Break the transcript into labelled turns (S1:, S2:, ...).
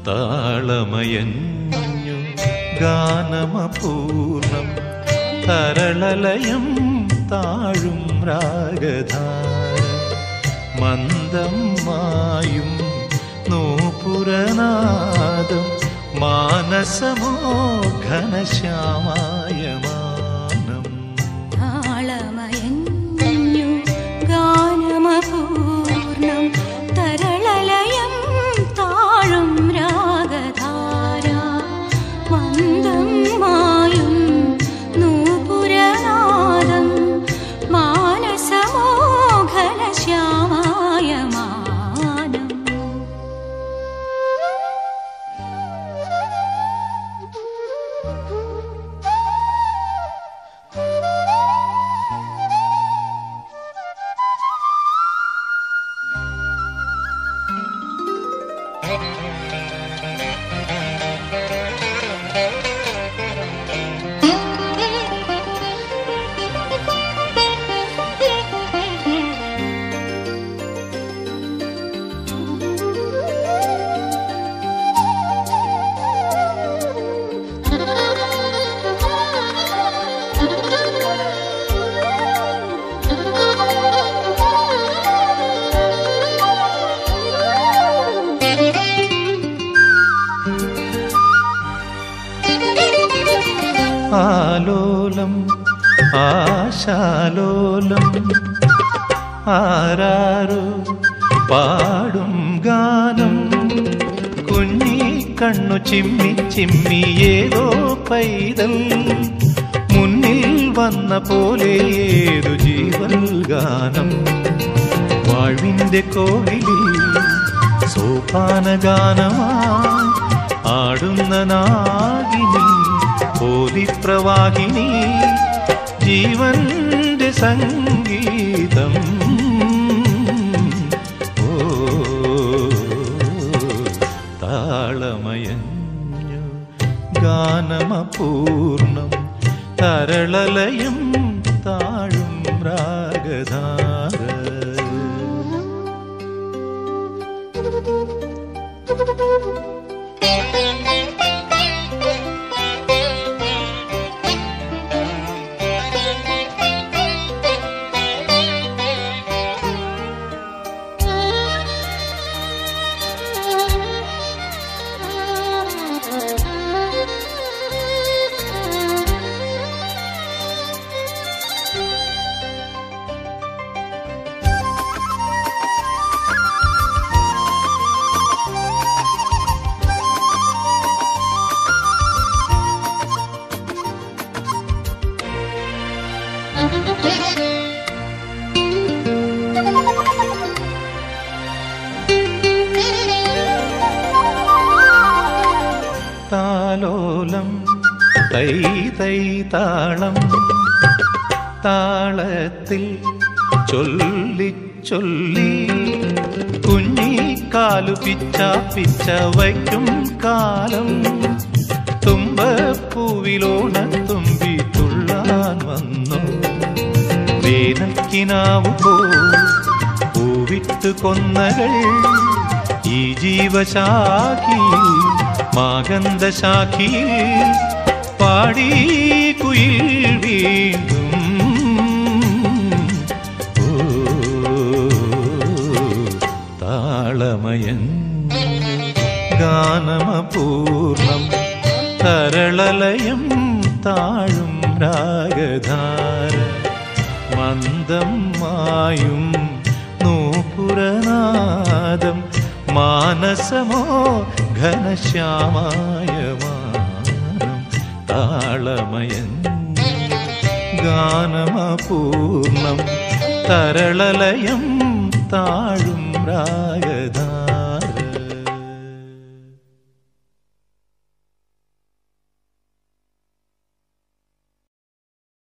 S1: താളമയഞ്ഞു ഗാനമപൂർണം തരളലയം താഴും രാഗധാര മന്ദം മായും നൂപുരനാദം മാനസമോ ഘനശ്യാമായ മാനം
S2: താളമയഞ്ഞു ഗാനമപൂർണം തരളലയം താഴും രാഗധാര മന്ദം മായും നൂപുരനാദം മാനസമോഘനശ്യാമായ മാനം
S1: ആലോലം ആശാലോലം ആരാരോ പാടും ഗാനം കുഞ്ഞി കണ്ണു ചിമ്മി ചിമ്മി ഏതോ പൈതൽ മുന്നിൽ വന്ന പോലെ ഏതു ജീവൽ ഗാനം വാഴ്വിന്റെ കോവിലിൽ സോപാന ഗാനമായി ആടുന്ന നാഗിനി പോലിപ്രവാഹിനി ജീവന്റെ സംഗീതം ഓ താളമയഞ്ഞു ഗാനമപൂർണം തരളലയം താഴും രാഗധാര താലോലം തൈ തൈ താളം താളത്തിൽ ചൊല്ലി ചൊല്ലി കുഞ്ഞിക്കാലു പിച്ച പിച്ച വയ്ക്കും കാലം തുമ്പപ്പൂവിലോണത്തുമ്പി തുള്ളാൻ വന്നു വേനൽക്കിനാവു പോ പൂവിട്ട് കൊന്നകൾ ഈ ജീവശാഖി മാഗന്ധശാഖി പാടി കുയിൽ വീണ്ടും ഓ താളമയൻ ഗാനമപൂർണം തരളലയം താഴും രാഗധാര മന്ദം മായും നൂപുരനാദം മാനസമോ ഘനശ്യാമായ മാനം താളമയൻ ഗാനമപൂർണം തരളലയം താഴും രാഗധാര